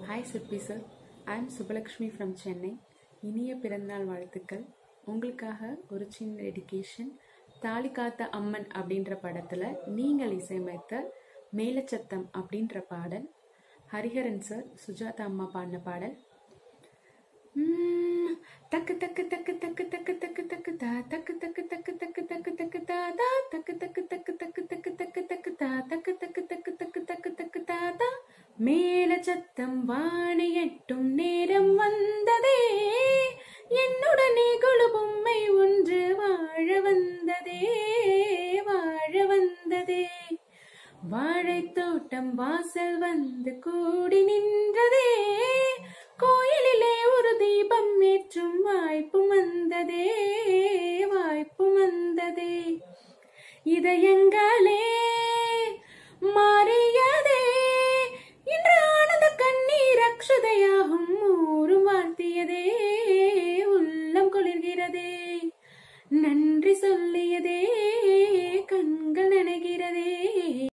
hi Sirpi sir I am Subhalakshmi from Chennai இனிய பிறந்தநாள் வாழ்த்துக்கள் உங்களுக்காக ஒரு சின்ன டெடிகேஷன் தாலி காத்த அம்மன் அப்படின்ற படத்தில் நீங்கள் இசையமைத்த மேலச்சத்தம் அப்படின்ற பாடல் ஹரிஹரன் சார் சுஜாதா அம்மா பாடின பாடல் ம், தக்கு தக்கு தக்கு தக்கு தக்கு தக்கு தக்கு தா தக்கு தக்கு தக்கு தக்கு தக்கு தக்கு தா தா தக்கு தக்கு தக்கு தக்கு தக்கு தக்கு தக்கு தா தக்கு தக்கு தக்கு தக்கு தக்கு தக்கு தா தா மேல சத்தம் வாணி எட்டும் நேரம் வந்ததே என்னுடனே கொழு பொம்மை ஒன்று வாழ வந்ததே வாழ வந்ததே வாழைத் தோட்டம் வாசல் வந்து கூடி நின்றதே கோயிலிலே ஒரு தீபம் ஏற்றும் வாய்ப்பும் வந்ததே வாய்ப்பும் வந்ததே இதயங்களே மாறியதே இன்று ஆனந்த கண்ணீர் அக்ஷதையாகும் ஊரும் வாழ்த்தியதே உள்ளம் குளிர்கிறதே நன்றி சொல்லிய